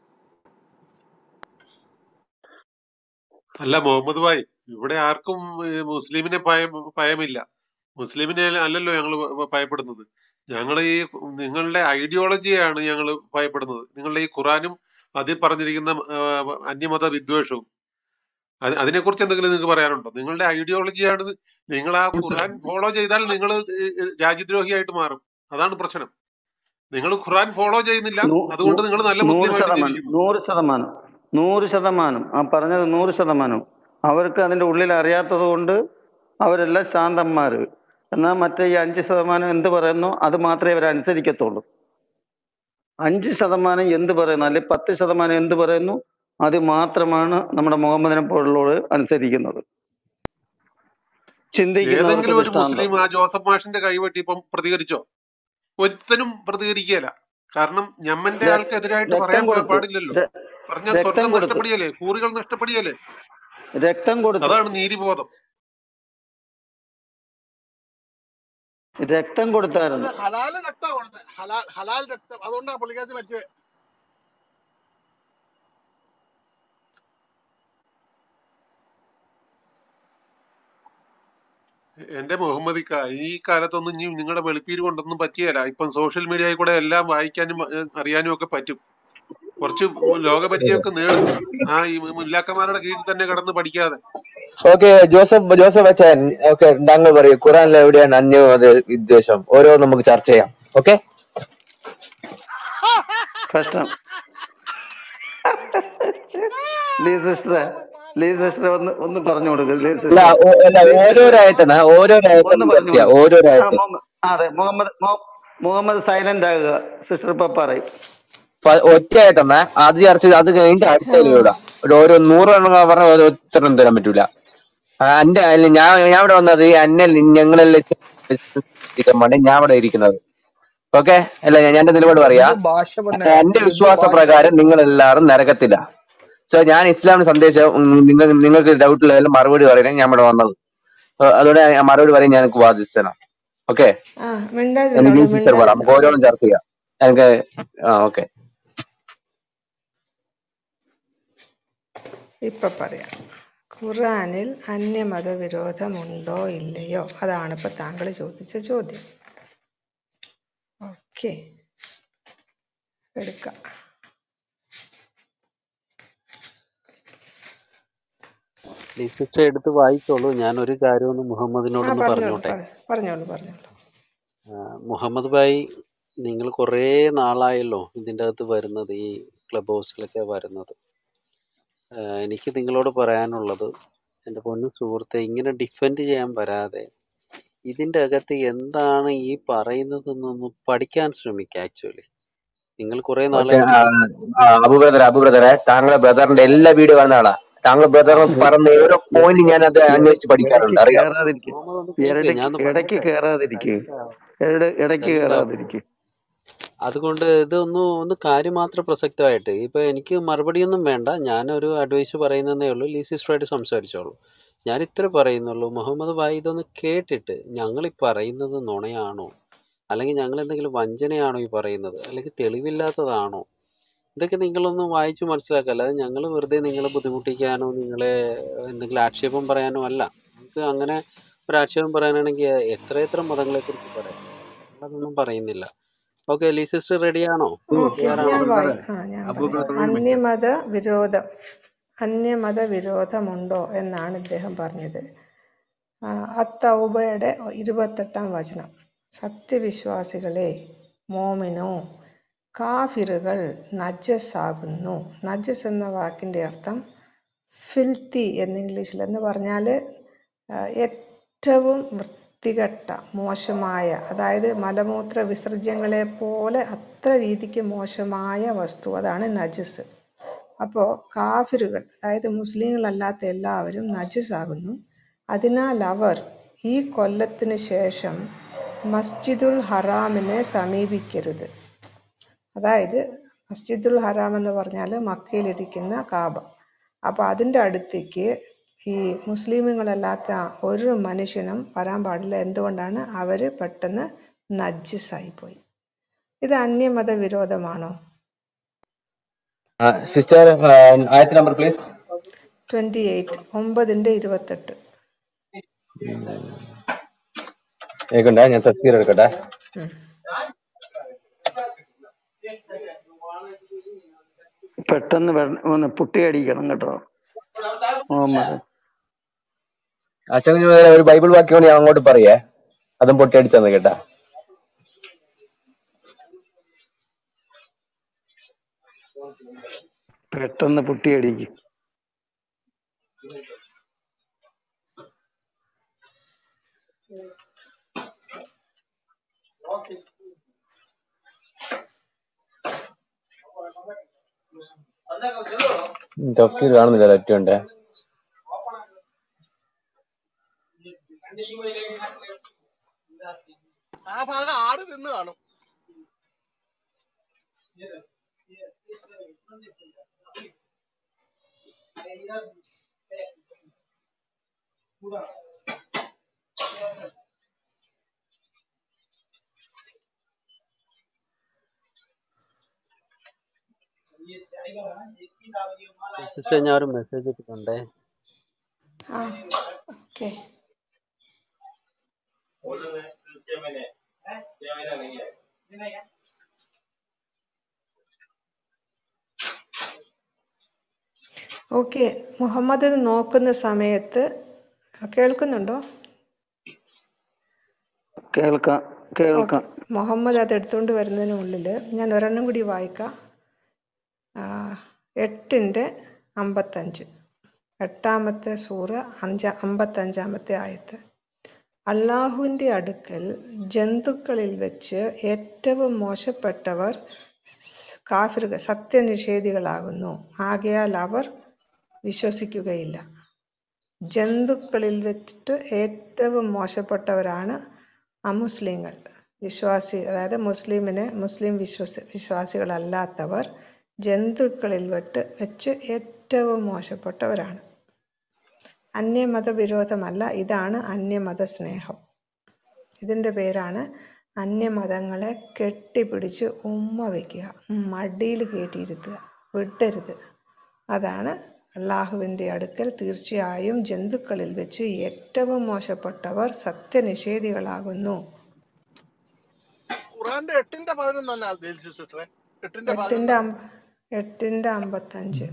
അല്ല മുഹമ്മദ് ഭായ് ഇവിടെ ആർക്കും ഏ, മുസ്ലിമിനെ ഭയം ഭയമില്ല മുസ്ലിമിനെ അല്ലല്ലോ ഞങ്ങൾ ഭയപ്പെടുന്നത് ഞങ്ങൾ ഈ നിങ്ങളുടെ ഐഡിയോളജിയാണ് ഞങ്ങൾ ഭയപ്പെടുന്നത് നിങ്ങളുടെ ഈ ഖുറാനും അതിൽ പറഞ്ഞിരിക്കുന്ന ആ, അന്യമത വിദ്വേഷവും അത് അതിനെക്കുറിച്ച് എന്തെങ്കിലും നിങ്ങൾക്ക് പറയാനുണ്ടോ നിങ്ങളുടെ ഐഡിയോളജിയാണ് നിങ്ങൾ ആ ഖുറാൻ ഫോളോ ചെയ്താൽ നിങ്ങൾ രാജ്യദ്രോഹിയായിട്ട് മാറും അതാണ് പ്രശ്നം നിങ്ങൾ ഖുറാൻ ഫോളോ ചെയ്യുന്നില്ല നൂ- അതുകൊണ്ട് നൂ- നിങ്ങൾ നല്ല നൂറ് മുസ്ലിമായിട്ട് ശതമാനം ജീവിക്കുന്നു നൂറ് ശതമാനം നൂറ് ശതമാനം ആ പറഞ്ഞത് നൂറ് ശതമാനം അവർക്ക് അതിന്റെ ഉള്ളിൽ അറിയാത്തത് കൊണ്ട് അവരെല്ലാം ശാന്തന്മാര് എന്നാൽ മറ്റേ ഈ അഞ്ച് ശതമാനം എന്ത് പറയുന്നു അത് മാത്രമേ അവർ അനുസരിക്കത്തുള്ളൂ അഞ്ച് ശതമാനം എന്ത് പറയുന്നു അല്ലെങ്കിൽ പത്ത് ശതമാനം എന്ത് പറയുന്നു അത് മാത്രമാണ് നമ്മുടെ മുഹമ്മദിനെ പോലുള്ളവർ അനുസരിക്കുന്നത് ചിന്തിക്കുന്നവർക്ക് ഏതെങ്കിലും ഒരു ദൃഷ്ടാന്തം മുസ്ലിം ആ ജോസഫ് മാഷിന്റെ കൈവെട്ടി ഇപ്പം പ്രതികരിച്ചോ ഒരുത്തനും പ്രതികരിക്കുകയില്ല കാരണം ഞമ്മന്റെ ര- ആൾക്കെതിരായിട്ട് രക്തം പറയാൻ പ- കൊടുത്തു പാടില്ലല്ലോ ര- പറഞ്ഞാൽ രക്തം സ്വർഗം കൊടുത്തു നഷ്ടപ്പെടുകയല്ലേ കൂറുകൾ നഷ്ടപ്പെടുകയല്ലേ രക്തം കൊടുത്തു അതാണ് നീതിബോധം രക്തം അത് കൊടുത്തായിരുന്നു ഹലാല് രക്തം കൊടുത്തത് ഹലാൽ ഹലാൽ രക്തം അതുകൊണ്ടാ പുള്ളിക്കാരത്തി മരിച്ചു എന്റെ മുഹമ്മദിക്ക ഈ കാലത്തൊന്നും ഇനി നിങ്ങളുടെ വെളുപ്പീര് കൊണ്ടൊന്നും പറ്റിയല്ല ഇപ്പം സോഷ്യൽ മീഡിയയിൽ കൂടെ എല്ലാം വായിക്കാനും ഏഹ്, അറിയാനും ഒക്കെ പറ്റും കുറച്ച് ലോകപരിചയമൊക്കെ നേടും ആ ഈ മുല്ലാക്കന്മാരുടെ കീഴിൽ തന്നെ കിടന്ന് പഠിക്കാതെ ഓക്കെ ജോസഫ് ജോസഫ് അച്ഛൻ ഓക്കെ താങ്കൾ പറയൂ ഖുറാനിൽ എവിടെയാണ് അന്യമത വിദ്വേഷം ഓരോ നമുക്ക് ചർച്ച ചെയ്യാം ഓക്കെ കഷ്ടം ലീ സിസ്റ്ററെ ലീ സിസ്റ്ററെ ഒന്ന് ഒന്ന് പറഞ്ഞു കൊടുക്കുക ലീ അല്ല സിസ്റ്റർ ഓ- അല്ല ഓരോരായിട്ടാണ് ഓരോരായിട്ട് ഒന്ന് നമുക്ക് ചർച്ച പറഞ്ഞു ചെയ്യാം കൊടുക്കുക ആ ഓരോരായിട്ട് മുഹമ്മദ് അതെ മുഹമ്മദ് മു- മുഹമ്മദ് സൈലന്റ് ആകുക സിസ്റ്റർ ഇപ്പൊ പറയും ഫ- ഒറ്റയായിട്ടെന്നാ അത് ചർച്ച ചെയ്ത് അത് കഴിഞ്ഞിട്ട് അടുത്തതിലൂടെ ഒരു ഓരോ നൂറെണ്ണം പറഞ്ഞ ഒരു ഉത്തരം തരാൻ പറ്റൂല ആ, എന്റെ അല്ല ഞാൻ ഞാൻ ഇവിടെ വന്നത് അന്നെ ഞങ്ങളെല്ലാം വേണ്ടി ഞാൻ ഇവിടെ ഇരിക്കുന്നത് ഓക്കെ അല്ല ഞാൻ എന്റെ നിലപാട് പറയാ എന്ത് ഭാഷ പറഞ്ഞ എന്റെ എന്ത് വിശ്വാസ ഭാഷ പ്രകാരം നിങ്ങൾ എല്ലാവരും നരകത്തില്ല സോ ഞാൻ ഇസ്ലാമിന്റെ സന്ദേശം ഉം, നിങ്ങൾ നിങ്ങൾക്ക് ഡൗട്ട് ഉള്ളതെല്ലാം മറുപടി പറയാൻ ഞാൻ ഇവിടെ വന്നത് അഹ് അതുകൊണ്ട് ഞാൻ മറുപടി പറയാൻ ഞാൻ എനിക്ക് വാദിച്ചു തരാം ഓക്കെ ആ മിണ്ടാതിരുന്നോളൂ എനിക്ക് ടീച്ചർ പറ നമുക്ക് മിണ്ടാതിരുന്നോളൂ ഓരോന്നും ചർച്ച ചെയ്യാം എനിക്ക് ആ ഓക്കെ ഇപ്പൊ പറയാം ഖുറാനിൽ അന്യമത വിരോധമുണ്ടോ ഇല്ലയോ അതാണ് ഇപ്പൊ താങ്കൾ ചോദിച്ച ചോദ്യം ഓക്കെ എടുക്കാം സിസ്റ്റർ എടുത്ത് വായിച്ചോളൂ ഞാൻ ഒരു കാര്യം ഒന്ന് ആ മുഹമ്മദിനോടൊന്ന് പറഞ്ഞോളൂ പറഞ്ഞോട്ടെ പറ- പറഞ്ഞോളൂ പറഞ്ഞോളൂ ആ, മുഹമ്മദ് ഭായി നിങ്ങൾ കുറേ നാളായല്ലോ ഇതിൻ്റെ അകത്ത് വരുന്നത് ഈ ക്ലബ് ഹൗസിലൊക്കെ വരുന്നത് ആ, എനിക്ക് നിങ്ങളോട് പറയാനുള്ളത് എൻ്റെ പൊന്നു സുഹൃത്തെ ഇങ്ങനെ ഡിഫെൻഡ് ചെയ്യാൻ വരാതെ ഇതിൻ്റെ അകത്ത് എന്താണ് ഈ പറയുന്നതെന്നൊന്ന് പഠിക്കാൻ ശ്രമിക്കുക ആക്ച്വലി നിങ്ങൾ കുറേ ഒറ്റ നാളായിട്ട് ആ, ആ, അബു ബ്രദർ അബു ബ്രദറെ താങ്കളെ ബ്രദറിന്റെ എല്ലാ വീഡിയോ കാണുന്ന ആളാ താങ്കൾ ബ്രദർ പറഞ്ഞ ഓരോ പോയിന്റ് ഞാൻ അത് അന്വേഷിച്ച് ഇടയ്ക്ക് പഠിക്കാറുണ്ട് അറിയാം കേറാതിരിക്കുക മുഹമ്മദ് ഒന്ന് കേൾക്ക് ഇടയ്ക്ക് ഞാനൊന്ന് ഇടയ്ക്ക് പറയട്ടെ കേറാതിരിക്കുക രണ്ടാ ഇടയ്ക്ക് രണ്ടാ കേറാതിരിക്കുക അതുകൊണ്ട് ഇതൊന്ന് ഒന്ന് കാര്യമാത്ര പ്രസക്തമായിട്ട് ഇപ്പൊ എനിക്ക് മറുപടിയൊന്നും വേണ്ട ഞാനൊരു അഡ്വൈസ് പറയുന്നതേ ഉള്ളൂ ലീ സിസ്റ്ററായിട്ട് സംസാരിച്ചോളൂ ഞാൻ ഇത്ര പറയുന്നുള്ളൂ മുഹമ്മദ് ഭായി ഇതൊന്ന് കേട്ടിട്ട് ഞങ്ങൾ ഈ പറയുന്നത് നുണയാണോ അല്ലെങ്കിൽ ഞങ്ങൾ എന്തെങ്കിലും വഞ്ചനയാണോ ഈ പറയുന്നത് അല്ലെങ്കിൽ തെളിവില്ലാത്തതാണോ ഇതൊക്കെ നിങ്ങളൊന്ന് വായിച്ച് മനസ്സിലാക്കുക അല്ലാതെ ഞങ്ങൾ വെറുതെ നിങ്ങളെ ബുദ്ധിമുട്ടിക്കാനോ നിങ്ങളെ എന്തെങ്കിലും ആക്ഷേപം പറയാനോ അല്ല നമുക്ക് അങ്ങനെ ഒരു ആക്ഷേപം പറയാനാണെങ്കിൽ എത്ര എത്ര മതങ്ങളെ കുറിച്ച് പറയാം നമ്മളതൊന്നും പറയുന്നില്ല ഓക്കെ ലീ സിസ്റ്റർ റെഡിയാണോ ഓക്കെ തയ്യാറാണോ ഞാൻ വായി ബ്രദറെ ആ ഞാൻ അബു പറയാം ബ്രദർ ഒരു മിനിറ്റ് അന്യമത വിരോധം അന്യമത വിരോധമുണ്ടോ എന്നാണ് ഇദ്ദേഹം പറഞ്ഞത് ആ, അത്തൗബയുടെ ഇരുപത്തെട്ടാം വചനം സത്യവിശ്വാസികളെ മോമിനോ കാഫിറുകൾ നജസ് ആകുന്നു നജസ് എന്ന വാക്കിൻ്റെ അർത്ഥം ഫിൽത്തി എന്ന് ഇംഗ്ലീഷിൽ എന്ന് പറഞ്ഞാൽ ആ, ഏറ്റവും വൃത്തികെട്ട മോശമായ അതായത് മലമൂത്ര വിസർജ്യങ്ങളെ പോലെ അത്ര രീതിക്ക് മോശമായ വസ്തു അതാണ് നജസ് അപ്പോൾ കാഫിറുകൾ അതായത് മുസ്ലിങ്ങളല്ലാത്ത എല്ലാവരും നജസാകുന്നു അതിനാൽ അവർ ഈ കൊല്ലത്തിന് ശേഷം മസ്ജിദുൽ ഹറാമിനെ സമീപിക്കരുത് അതായത് മസ്ജിദുൽ ഹറാം എന്ന് പറഞ്ഞാൽ മക്കയിലിരിക്കുന്ന കാബ അപ്പോൾ അതിൻ്റെ അടുത്തേക്ക് ഈ മുസ്ലിമുകളല്ലാത്ത ഒരു മനുഷ്യനും വരാൻ പാടില്ല എന്തുകൊണ്ടാണ് അവർ പെട്ടെന്ന് നജ്ജസായിപ്പോയി ഇത് അന്യമത വിരോധമാണോ സിസ്റ്റർ ആയത്ത് നമ്പർ പ്ലീസ് ട്വൻറ്റി എയ്റ്റ് ഒമ്പതിൻ്റെ ഇരുപത്തെട്ട് കേൾക്കണ്ടേ ഞാൻ തസ്തീർ എടുക്കട്ടെ ഉം. പെട്ടെന്ന് വെ- ഒന്ന് പുട്ടിയടിക്കണം കേട്ടോ മുഹമ്മദ് അച്ഛൻ കുഞ്ഞു മുതലേ ഒരു ബൈബിൾ വാക്യം ഞാൻ അങ്ങോട്ട് പറയേ അതും പൊട്ടിയടിച്ചെന്ന് കേട്ടാ പെട്ടെന്ന് പുട്ടിയടിക്കും തഫ്സീർ കാണുന്നില്ല ഒറ്റയുണ്ട് ആ ഭാഗം ആട് തിന്ന് കാണും സിസ്റ്റർ ഞാൻ ഒരു മെസ്സേജ് ഇട്ടിട്ടുണ്ടേ ആ ഓക്കെ ഓക്കെ മുഹമ്മദ് ഇത് നോക്കുന്ന സമയത്ത് കേൾക്കുന്നുണ്ടോ കേൾക്കാം ഓക്കെ കേൾക്കാം മുഹമ്മദ് അത് എടുത്തുകൊണ്ട് വരുന്നതിനുള്ളിൽ ഞാൻ ഒരെണ്ണം കൂടി വായിക്കാം ആ, എട്ടിൻ്റെ അമ്പത്തഞ്ച് എട്ടാമത്തെ സൂറ അഞ്ച അമ്പത്തഞ്ചാമത്തെ ആയത്ത് അള്ളാഹുവിൻ്റെ അടുക്കൽ ജന്തുക്കളിൽ വെച്ച് ഏറ്റവും മോശപ്പെട്ടവർ സ് കാഫിറുകൾ സത്യനിഷേധികളാകുന്നു ആകയാൽ അവർ വിശ്വസിക്കുകയില്ല ജന്തുക്കളിൽ വെച്ചിട്ട് ഏറ്റവും മോശപ്പെട്ടവരാണ് അമുസ്ലിങ്ങൾ വിശ്വാസി അതായത് മുസ്ലിമിന് മുസ്ലിം വിശ്വസ വിശ്വാസികളല്ലാത്തവർ ജന്തുക്കളിൽ വെട്ട് വെച്ച് ഏറ്റവും മോശപ്പെട്ടവരാണ് അന്യമത വിരോധമല്ല ഇതാണ് അന്യമത സ്നേഹം ഇതിൻ്റെ പേരാണ് അന്യമതങ്ങളെ കെട്ടിപ്പിടിച്ച് ഉമ്മ വയ്ക്കുക മടിയിൽ കയറ്റിയിരുത്തുക വിടരുത് അതാണ് അള്ളാഹുവിൻ്റെ അടുക്കൽ തീർച്ചയായും ജന്തുക്കളിൽ വെച്ച് ഏറ്റവും മോശപ്പെട്ടവർ സത്യനിഷേധികളാകുന്നു ഖുറാന്റെ എട്ടിന്റെ പതിനൊന്ന് തന്നെ ദിൽഷി സിസ്റ്ററെ എട്ടിന്റെ എട്ടിൻ്റെ പതിനൊന്ന് അമ്പ എട്ടിൻ്റെ അമ്പത്തഞ്ച്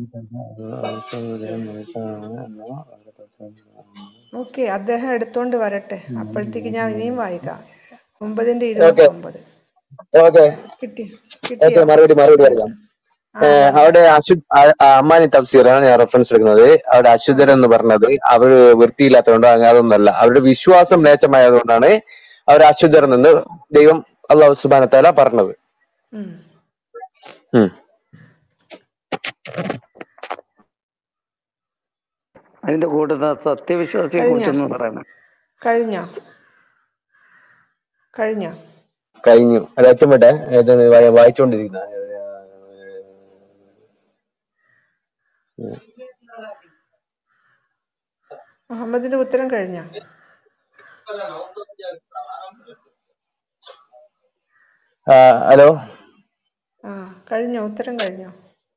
ഓക്കെ അദ്ദേഹം എടുത്തോണ്ട് വരട്ടെ അപ്പോഴത്തേക്ക് ഞാൻ ഇനിയും വായിക്കാം ഒമ്പതിൻ്റെ ഓക്കെ ഇരുപത്തൊമ്പത് ഓക്കെ കിട്ടി ഓക്കെ കിട്ടിയോ മറുപടി മറുപടി പറയാം ആ ഏഹ് പറഞ്ഞു അവിടെ അശു അ- അ- അമ്മാനി തഫ്സീറാണ് ഞാൻ റെഫറൻസ് എടുക്കുന്നത് അവിടെ അശുദ്ധർ എന്ന് പറഞ്ഞത് അവര് വൃത്തിയില്ലാത്തതുകൊണ്ടോ അങ്ങനെ അതൊന്നല്ല അവരുടെ വിശ്വാസം നേച്ചമായതുകൊണ്ടാണ് അവർ അശുദ്ധർ നിന്ന് ദൈവം അള്ളാഹു സുബാനത്താല പറഞ്ഞത് ഉം. ഉം. അതിന്റെ കൂട്ടത്തിൽ സത്യവിശ്വാസിയെ കഴിഞ്ഞോ കുറിച്ചൊന്ന് പറയണം കഴിഞ്ഞോ കഴിഞ്ഞോ കഴിഞ്ഞു അത് ഏറ്റവും വിട്ടെ ഏതാണ് വാ- വായിച്ചുകൊണ്ടിരിക്കുന്ന മുഹമ്മദിന്റെ ഉത്തരം കഴിഞ്ഞോ ഹലോ ആ കഴിഞ്ഞോ ഉത്തരം കഴിഞ്ഞോ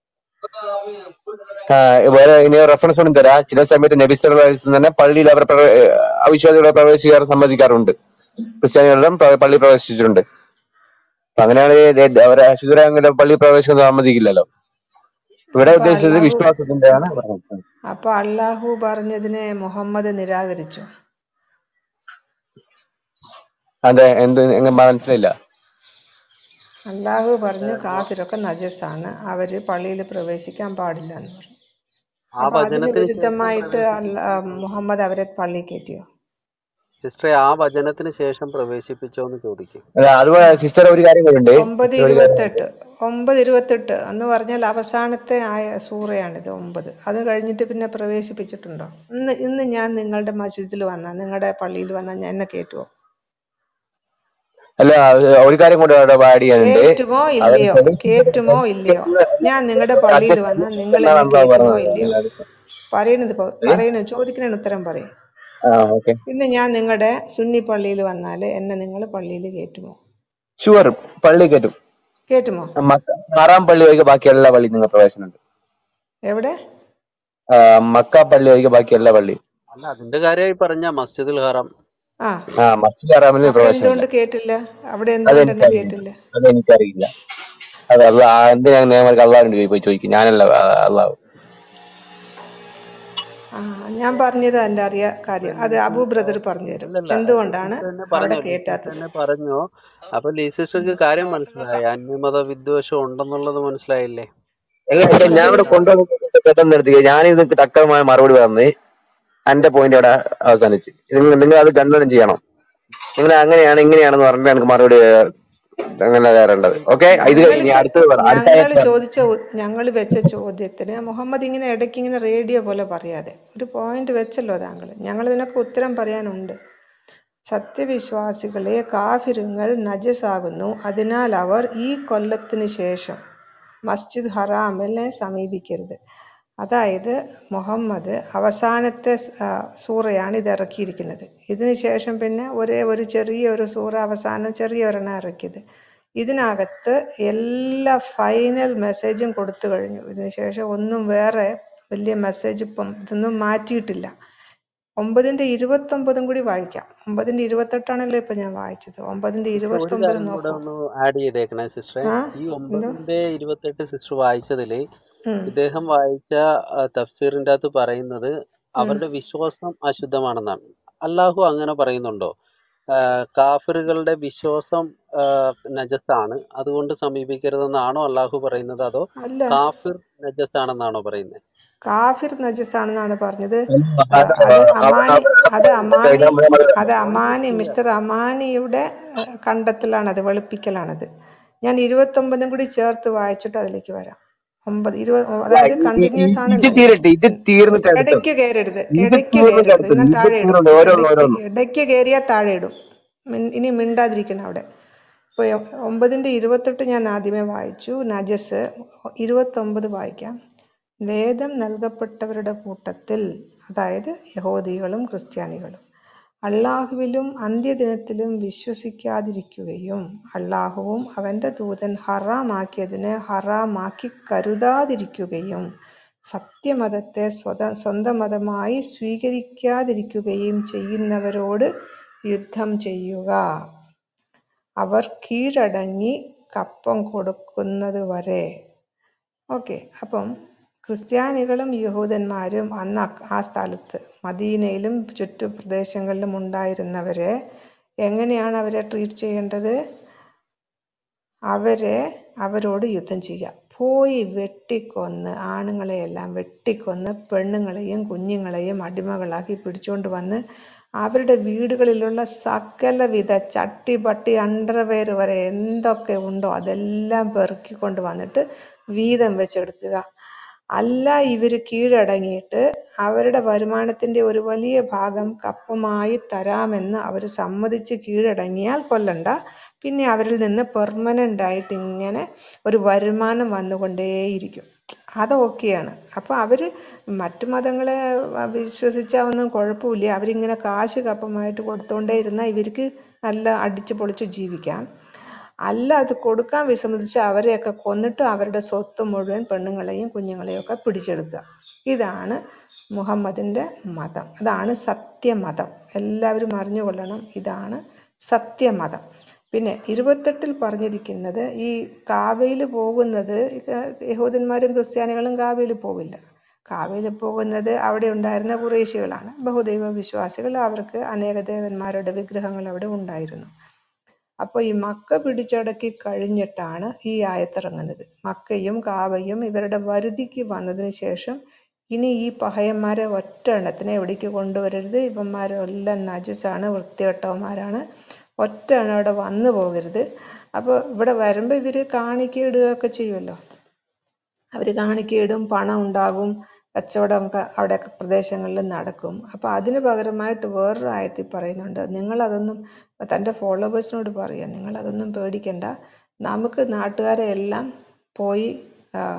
ആ, വേറെ ഇനി റെഫറൻസ് ഒന്നും തരാം ചില സമയത്ത് നബി സല്ലല്ലാഹു അലൈഹി വസല്ലം തന്നെ പള്ളിയിൽ അവർ പ്രവേ- അവിശ്വാസികളെ പ്രവേശിക്കാർ സമ്മതിക്കാറുണ്ട് ക്രിസ്ത്യാനികളിലും പ്ര- പള്ളി പ്രവേശിച്ചിട്ടുണ്ട് അപ്പൊ അങ്ങനെയാണ് അവരെ അശുദ്ധരെ അങ്ങനെ പള്ളി പ്രവേശിക്കുന്നത് സമ്മതിക്കില്ലല്ലോ ഇവിടെ അപ്പൊ ഉദ്ദേശിച്ചത് അള്ളാഹു വിശ്വാസത്തിന്റെയാണ് പറഞ്ഞത് അപ്പൊ അള്ളാഹു പറഞ്ഞതിനെ മുഹമ്മദ് നിരാകരിച്ചു അതെ എന്ത് എങ്ങനെ മനസ്സിലായില്ല അള്ളാഹു പറഞ്ഞു കാഫിരൊക്കെ നജസാണ് അവര് പള്ളിയിൽ പ്രവേശിക്കാൻ പാടില്ല എന്ന് പറഞ്ഞു ആ അപ്പൊ അതിന് വചനത്തിന് ശേഷം വിരുദ്ധമായിട്ട് അല്ല- മുഹമ്മദ് അവരെ പള്ളി കയറ്റിയോ സിസ്റ്ററെ ആ വചനത്തിന് ശേഷം പ്രവേശിപ്പിച്ചോ എന്ന് ചോദിക്കും അല്ല അതുപോലെ സിസ്റ്റർ ഒരു കാര്യം കൂടെ ഒമ്പത് സിസ്റ്റർ ഒരു കാര്യം ഇരുപത്തെട്ട് ഒമ്പത് ഇരുപത്തെട്ട് എന്ന് പറഞ്ഞാൽ അവസാനത്തെ ആയ സൂറയാണിത് ഒമ്പത് അത് കഴിഞ്ഞിട്ട് പിന്നെ പ്രവേശിപ്പിച്ചിട്ടുണ്ടോ ഇന്ന് ഇന്ന് ഞാൻ നിങ്ങളുടെ മസ്ജിദിൽ വന്ന നിങ്ങളുടെ പള്ളിയിൽ വന്ന ഞാൻ എന്നെ കയറ്റുമോ അല്ല ഒരു കാര്യം കൂടെ അവിടെ ആഡ് ചെയ്യാനുണ്ട് കേറ്റുമോ അവർ ഇല്ലയോ കേറ്റുമോ ഇല്ലയോ ഞാൻ നിങ്ങളുടെ പള്ളിയിൽ വന്ന നിങ്ങൾ എന്നെ എന്താ കേറ്റുമോ പറഞ്ഞത് ഇല്ലയോ പറയുന്നത് പോ- പറയുന്നത് ചോദിക്കുന്നതിന് ഉത്തരം പറയും ആ ഓക്കെ ഇന്ന് ഞാൻ നിങ്ങളുടെ സുന്നി പള്ളിയിൽ വന്നാൽ എന്നെ നിങ്ങൾ പള്ളിയിൽ കയറ്റുമോ ഷുവർ പള്ളി കയറ്റും കയറ്റുമോ മക്ക ഹറാം പള്ളി ഒഴികെ ബാക്കി എല്ലാ പള്ളിയും നിങ്ങൾ പ്രവേശനമുണ്ട് എവിടെ ആ, മക്ക പള്ളി ഒഴികെ ബാക്കി എല്ലാ പള്ളിയും അല്ല അതിന്റെ കാര്യമായി പറഞ്ഞ മസ്ജിദുൽ ഹറാം ആ ആ മസ്ജിദ് ഹറാമിന് അവിടെ പ്രവേശനമില്ല എന്തുകൊണ്ട് കേട്ടില്ല അവിടെ എന്തുകൊണ്ട് എന്നെ അതെനിക്കറിയില്ല കേട്ടില്ല അതെനിക്കറിയില്ല അത് അല്ല എന്തിനാ നിയമർക്ക് അള്ളാഹിന്റെ പോയി ചോദിക്കും ഞാനല്ല ആ, അള്ളാഹ് ആ ഞാൻ പറഞ്ഞത് എൻ്റെ അറിയ കാര്യം അത് അബു ബ്രദർ പറഞ്ഞു തരും അല്ലല്ല എന്തുകൊണ്ടാണ് ലീസിസ് തന്നെ അവിടെ പറഞ്ഞോ ലീസിസ് കേറ്റാത്തത് തന്നെ പറഞ്ഞു അപ്പൊ ലീസിസ്റ്റർക്ക് കാര്യം മനസ്സിലായി അന്യമത വിദ്വേഷം ഉണ്ടെന്നുള്ളത് മനസ്സിലായില്ലേ എങ്ങനെ ഇപ്പൊ ഞാൻ ഇവിടെ ലീസ് കൊണ്ടുവന്ന് പെട്ടെന്ന് എടുത്ത് ഞാൻ ഇതിന് തക്കമായ മറുപടി പറഞ്ഞ് എന്റെ പോയിന്റ് അവിടെ അവസാനിച്ച് നിങ്ങൾ നിങ്ങൾ അത് കണ്ടനം ചെയ്യണം നിങ്ങൾ അങ്ങനെയാണ് ഇങ്ങനെയാണെന്ന് പറഞ്ഞിട്ട് എനിക്ക് മറുപടി അങ്ങനെ തരേണ്ടത് ഓക്കെ ഇത് ഞങ്ങൾ കഴിഞ്ഞ് അടുത്തത് പറ അടുത്ത ഞങ്ങൾ ആയത്ത് പറ. ചോദിച്ച ഞങ്ങൾ വെച്ച ചോദ്യത്തിന് മുഹമ്മദ് ഇങ്ങനെ ഇടയ്ക്ക് ഇങ്ങനെ റേഡിയോ പോലെ പറയാതെ ഒരു പോയിന്റ് വെച്ചല്ലോ താങ്കൾ ഞങ്ങൾ ഇതിനൊക്കെ ഉത്തരം പറയാനുണ്ട് സത്യവിശ്വാസികളെ കാഫിറുങ്ങൾ നജസാകുന്നു അതിനാൽ അവർ ഈ കൊല്ലത്തിന് ശേഷം മസ്ജിദ് ഹറാമിനെ സമീപിക്കരുത് അതായത് മുഹമ്മദ് അവസാനത്തെ സ്- ആ, സൂറയാണ് ഇത് ഇറക്കിയിരിക്കുന്നത് ഇതിന് ശേഷം പിന്നെ ഒരേ ഒരു ചെറിയ ഒരു സൂറ അവസാനം ചെറിയ ഒരെണ്ണം ഇറക്കിയത് ഇതിനകത്ത് എല്ലാ ഫൈനൽ മെസ്സേജും കൊടുത്തു കഴിഞ്ഞു ഇതിന് ശേഷം ഒന്നും വേറെ വലിയ മെസ്സേജ് ഇപ്പം ഇതൊന്നും മാറ്റിയിട്ടില്ല ഒമ്പതിൻ്റെ ഇരുപത്തൊമ്പതും കൂടി വായിക്കാം ഒമ്പതിൻ്റെ ഇരുപത്തെട്ടാണല്ലോ ഇപ്പം ഞാൻ വായിച്ചത് ഒമ്പതിൻ്റെ സിസ്റ്റർ ഒരു ഇരുപത്തൊമ്പത് കാര്യം കൂടെ നോക്കൂ ഒന്ന് ആഡ് ചെയ്തേക്കണേ സിസ്റ്ററെ ആ ഈ എന്തോ ഒമ്പതിന്റെ ഇരുപത്തെട്ട് സിസ്റ്റർ വായിച്ചതില് ഉം, ഇദ്ദേഹം വായിച്ച ആ, തഫ്സീറിന്റെ അകത്ത് പറയുന്നത് ഉം. അവരുടെ വിശ്വാസം അശുദ്ധമാണെന്നാണ് അള്ളാഹു അങ്ങനെ പറയുന്നുണ്ടോ ആ, കാഫിറുകളുടെ വിശ്വാസം ആ, നജസാണ് അതുകൊണ്ട് സമീപിക്കരുതെന്നാണോ അള്ളാഹു പറയുന്നത് അതോ അല്ല കാഫിർ നജസാണെന്നാണോ പറയുന്നത് കാഫിർ നജസാണെന്നാണ് പറഞ്ഞത് അത് ആ, അത് അവ- അമാനി അവ- അത് അമാനി അവ- അത് ഒരു അമാനി പ്രശ്നമില്ല മിസ്റ്റർ അമാനിയുടെ ഏഹ്, കണ്ടെത്തലാണത് വെളുപ്പിക്കലാണത് ഞാൻ ഇരുപത്തൊമ്പതും കൂടി ചേർത്ത് വായിച്ചിട്ട് അതിലേക്ക് വരാം ഒമ്പത് ഇരുപത് അതായത് ഇത് കണ്ടിന്യൂസ് ഇത് ആണല്ലോ തീരട്ടെ ഇത് തീർന്നിട്ട് അടുത്തത് ഇടയ്ക്ക് കയറരുത് ഇത് ഇടയ്ക്ക് തീർന്നിട്ട് കയറരുത് അടുത്തത് ഞാൻ ഇത് താഴെ ഇടും തീർന്നുണ്ട് ഓരോന്ന് ഇടയ്ക്ക് ഓരോന്ന് ഇടയ്ക്ക് കയറിയാൽ താഴെ ഇടും മിൻ- ഇനി മിണ്ടാതിരിക്കണം അവിടെ ഇപ്പോൾ ഒമ്പതിൻ്റെ ഇരുപത്തെട്ട് ഞാൻ ആദ്യമേ വായിച്ചു നജസ് ഇരുപത്തൊമ്പത് വായിക്കാം വേദം നൽകപ്പെട്ടവരുടെ കൂട്ടത്തിൽ അതായത് യഹോദികളും ക്രിസ്ത്യാനികളും അള്ളാഹുവിലും അന്ത്യദിനത്തിലും വിശ്വസിക്കാതിരിക്കുകയും അള്ളാഹുവും അവൻ്റെ ദൂതൻ ഹറാമാക്കിയതിനെ ഹറാമാക്കി കരുതാതിരിക്കുകയും സത്യമതത്തെ സ്വത സ്വന്തം മതമായി സ്വീകരിക്കാതിരിക്കുകയും ചെയ്യുന്നവരോട് യുദ്ധം ചെയ്യുക അവർ കീഴടങ്ങി കപ്പം കൊടുക്കുന്നത് വരെ ഓക്കെ അപ്പം ക്രിസ്ത്യാനികളും യഹൂദന്മാരും അന്ന് അ- ആ സ്ഥലത്ത് മദീനയിലും ചുറ്റു പ്രദേശങ്ങളിലും ഉണ്ടായിരുന്നവരെ എങ്ങനെയാണ് അവരെ ട്രീറ്റ് ചെയ്യേണ്ടത് അവരെ അവരോട് യുദ്ധം ചെയ്യുക പോയി വെട്ടിക്കൊന്ന് ആണുങ്ങളെയെല്ലാം വെട്ടിക്കൊന്ന് പെണ്ണുങ്ങളെയും കുഞ്ഞുങ്ങളെയും അടിമകളാക്കി പിടിച്ചുകൊണ്ട് വന്ന് അവരുടെ വീടുകളിലുള്ള സകലവിധ ചട്ടി പട്ടി അണ്ടർവെയർ വരെ എന്തൊക്കെ ഉണ്ടോ അതെല്ലാം പെറുക്കിക്കൊണ്ട് വന്നിട്ട് വീതം വെച്ചെടുക്കുക അല്ല ഇവർ കീഴടങ്ങിയിട്ട് അവരുടെ വരുമാനത്തിൻ്റെ ഒരു വലിയ ഭാഗം കപ്പമായി തരാമെന്ന് അവർ സമ്മതിച്ച് കീഴടങ്ങിയാൽ കൊല്ലണ്ട പിന്നെ അവരിൽ നിന്ന് പെർമനൻ്റ് ആയിട്ട് ഇങ്ങനെ ഒരു വരുമാനം വന്നുകൊണ്ടേയിരിക്കും അത് ഓക്കെയാണ് അപ്പോൾ അവർ മറ്റു മതങ്ങളെ വിശ്വസിച്ചാൽ ഒന്നും കുഴപ്പമില്ല അവരിങ്ങനെ കാശ് കപ്പമായിട്ട് കൊടുത്തുകൊണ്ടേ ഇരുന്നാൽ ഇവർക്ക് നല്ല അടിച്ചു പൊളിച്ച് ജീവിക്കാം അല്ല അത് കൊടുക്കാൻ വിസമ്മതിച്ച് അവരെയൊക്കെ കൊന്നിട്ട് അവരുടെ സ്വത്ത് മുഴുവൻ പെണ്ണുങ്ങളെയും കുഞ്ഞുങ്ങളെയും ഒക്കെ പിടിച്ചെടുക്കുക ഇതാണ് മുഹമ്മദിൻ്റെ മതം അതാണ് സത്യമതം എല്ലാവരും അറിഞ്ഞുകൊള്ളണം ഇതാണ് സത്യമതം പിന്നെ ഇരുപത്തെട്ടിൽ പറഞ്ഞിരിക്കുന്നത് ഈ കാബയിൽ പോകുന്നത് യഹൂദന്മാരും ക്രിസ്ത്യാനികളും കാബയിൽ പോവില്ല കാബയിൽ പോകുന്നത് അവിടെ ഉണ്ടായിരുന്ന കുറേശികളാണ് ബഹുദൈവ വിശ്വാസികൾ അവർക്ക് അനേക ദേവന്മാരുടെ വിഗ്രഹങ്ങൾ അവിടെ ഉണ്ടായിരുന്നു അപ്പോൾ ഈ മക്ക പിടിച്ചടക്കി കഴിഞ്ഞിട്ടാണ് ഈ ആയത്തിറങ്ങുന്നത് മക്കയും കാബയും ഇവരുടെ വരുതിക്ക് വന്നതിന് ശേഷം ഇനി ഈ പഹയന്മാരെ ഒറ്റ എണ്ണത്തിനെ എവിടേക്ക് കൊണ്ടുവരരുത് ഇവന്മാരെല്ലാം നജസാണ് വൃത്തികെട്ടവന്മാരാണ് ഒറ്റ എണ്ണം ഇവിടെ വന്നു പോകരുത് അപ്പോൾ ഇവിടെ വരുമ്പോൾ ഇവർ കാണിക്ക ഇടുകയൊക്കെ ചെയ്യുമല്ലോ അവർ കാണിക്കയിടും പണം ഉണ്ടാകും കച്ചവടം ഒക്കെ അവിടെ പ്രദേശങ്ങളിൽ നടക്കും അപ്പോൾ അതിന് പകരമായിട്ട് വേറൊരു ആയത്തിൽ പറയുന്നുണ്ട് നിങ്ങളതൊന്നും തൻ്റെ ഫോളോവേഴ്സിനോട് പറയുക നിങ്ങളതൊന്നും പേടിക്കണ്ട നമുക്ക് നാട്ടുകാരെ എല്ലാം പോയി ആ,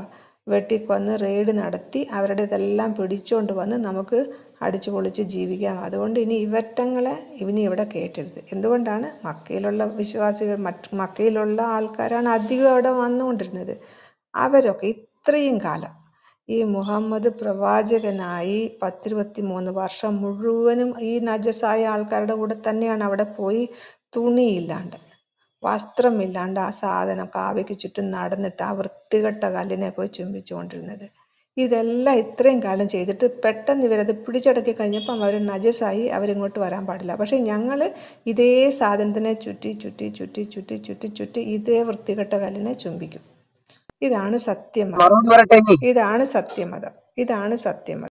വെട്ടിക്കൊന്ന് റെയ്ഡ് നടത്തി അവരുടെ ഇതെല്ലാം പിടിച്ചുകൊണ്ട് വന്ന് നമുക്ക് അടിച്ചു പൊളിച്ച് ജീവിക്കാം അതുകൊണ്ട് ഇനി ഇവറ്റങ്ങളെ ഇനി ഇവിടെ കയറ്റരുത് എന്തുകൊണ്ടാണ് മക്കയിലുള്ള വിശ്വാസികൾ മറ്റ് മക്കയിലുള്ള ആൾക്കാരാണ് അധികം അവിടെ വന്നുകൊണ്ടിരുന്നത് അവരൊക്കെ ഇത്രയും കാലം ഈ മുഹമ്മദ് പ്രവാചകനായി പത്തിരുപത്തി മൂന്ന് വർഷം മുഴുവനും ഈ നജസായ ആൾക്കാരുടെ കൂടെ തന്നെയാണ് അവിടെ പോയി തുണിയില്ലാണ്ട് വസ്ത്രമില്ലാണ്ട് ആ സാധനം കാവയ്ക്ക് ചുറ്റും നടന്നിട്ട് ആ വൃത്തികെട്ട കല്ലിനെ പോയി ചുംബിച്ചുകൊണ്ടിരുന്നത് ഇതെല്ലാം ഇത്രയും കാലം ചെയ്തിട്ട് പെട്ടെന്ന് ഇവരത് പിടിച്ചടക്കി കഴിഞ്ഞപ്പം അവർ നജസായി അവരിങ്ങോട്ട് വരാൻ പാടില്ല പക്ഷേ ഞങ്ങൾ ഇതേ സാധനത്തിനെ ചുറ്റി ചുറ്റി ചുറ്റി ചുറ്റി ചുറ്റി ചുറ്റി ഇതേ വൃത്തികെട്ട കല്ലിനെ ചുംബിക്കും ഇതാണ് സത്യമതം മറുപടി പറയട്ടെ ഇനി ഇതാണ് സത്യമതം ഇതാണ് സത്യമതം